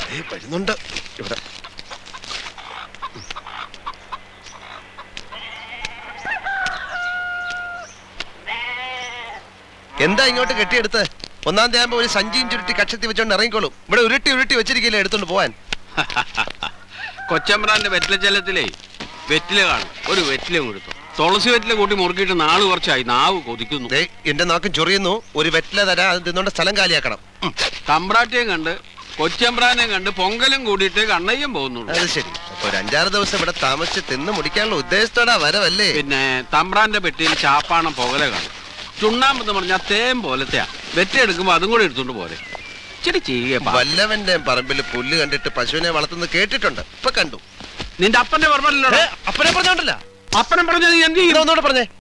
ദേ വരുന്നുണ്ട് ഇവിടെ എന്താ ഇങ്ങോട്ട് കെട്ടിയെടുത്ത് ഒന്നാം തീയതി ഒരു സഞ്ചിയും ചുരുട്ടി കക്ഷത്തി വെച്ചോണ്ട് ഇറങ്ങിക്കോളും ഇവിടെ ഉരുട്ടി ഉരുട്ടി വെച്ചിരിക്കില്ലേ എടുത്തോണ്ട് പോവാൻ കൊച്ചമ്പ്രാന്റെ വെറ്റില ജലത്തിലേ വെറ്റില കാണും ഒരു വെറ്റില കൊടുത്തു തുളസി വെറ്റില കൂട്ടി മുറുക്കിയിട്ട് നാള് കുറച്ചായി നാവ് കൊതിക്കുന്നു ദേ എന്റെ നാക്കും ചൊറിയുന്നു ഒരു വെറ്റില തരാ അത് തിന്നോണ്ട് സ്ഥലം കാലിയാക്കണം ഉം, തമ്പ്രാട്ടിയും കണ്ട് കൊച്ചമ്പ്രാനെ കണ്ട് പൊങ്കലും കൂടിയിട്ട് കണ്ണയ്യം പോകുന്നുള്ളൂ അത് ശരി അപ്പൊ ഒരു അഞ്ചാറ് ദിവസം ഇവിടെ താമസിച്ച് തിന്ന് മുടിക്കാനുള്ള ഉദ്ദേശത്തോടാ വരവല്ലേ പിന്നെ തമ്പ്രാന്റെ പെട്ടിയിൽ ചാപ്പാണം പുകല കാണും ചുണ്ണാമ്പെന്ന് പറഞ്ഞാൽ തേൻ പോലത്തെയാ വെറ്റ എടുക്കുമ്പോ അതും കൂടെ എടുത്തോണ്ട് പോരെ ഇച്ചിരി ചെയ്യുക വല്ലവന്റെ പറമ്പിൽ പുല്ല് കണ്ടിട്ട് പശുവിനെ വളർത്തുന്നത് കേട്ടിട്ടുണ്ട് ഇപ്പൊ കണ്ടു നിന്റെ അപ്പന്റെ പറഞ്ഞല്ലോ ഏ, അപ്പനെ പറഞ്ഞോണ്ടല്ല അപ്പനെ പറഞ്ഞത് നീ എന്ത് ചെയ്യും ഒന്നുകൂടെ പറഞ്ഞേ